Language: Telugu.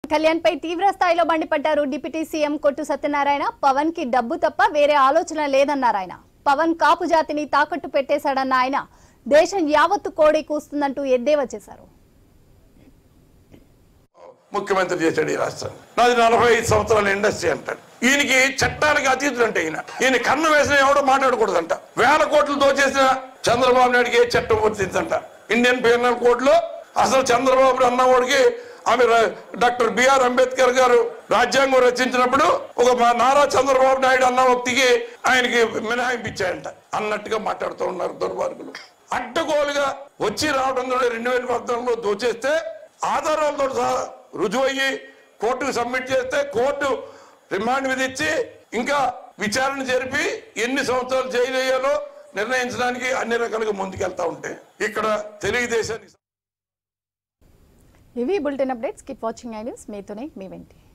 కళ్యాణ్ పై తీవ్ర స్థాయిలో మండిపడ్డారు డిప్యూటీ సీఎం కొట్టు సత్యనారాయణ పవన్ కి డబ్బు తప్ప వేరే ఆలోచన లేదన్నారు ఆయన పవన్ కాపు జాతిని తాకట్టు పెట్టేశాడన్న ఆయన దేశం యావత్తు కోడి కూస్తుందంటూ ఎద్దేవా చేశారు ముఖ్యమంత్రి చేశాడు ఈ రాష్ట్రాన్ని నాది నలభై ఐదు సంవత్సరాల ఇండస్ట్రీ అంటాడు ఈయనకి చట్టానికి అతీతుడు అంటే ఈయన ఈయన కన్ను వేసిన ఎవడో మాట్లాడకూడదంట వేల కోట్లు దోచేసిన చంద్రబాబు నాయుడికి ఏ చట్టం వర్తించంట ఇండియన్ పీనల్ కోడ్లో అసలు చంద్రబాబు అన్నవాడికి ఆమె ర- డాక్టర్ బిఆర్ అంబేద్కర్ గారు రాజ్యాంగం రచించినప్పుడు ఒక మా నారా చంద్రబాబు నాయుడు అన్న వ్యక్తికి ఆయనకి మినహాయింపు ఇచ్చాయంట అన్నట్టుగా మాట్లాడుతూ ఉన్నారు దుర్మార్గులు అడ్డగోలుగా వచ్చి రావడం ద్వారా రెండు వేల పద్నాలుగులో దోచేస్తే ఆధారాలతో సహా రుజువు అయ్యి కోర్టుకు సబ్మిట్ చేస్తే కోర్టు రిమాండ్ విధించి ఇంకా విచారణ జరిపి ఎన్ని సంవత్సరాలు జైలు వేయాలో నిర్ణయించడానికి అన్ని రకాలుగా ముందుకెళ్తా ఉంటే ఇక్కడ తెలుగుదేశానికి ఇవి bulletin updates keep watching I news మీతోనే మీ వెంటి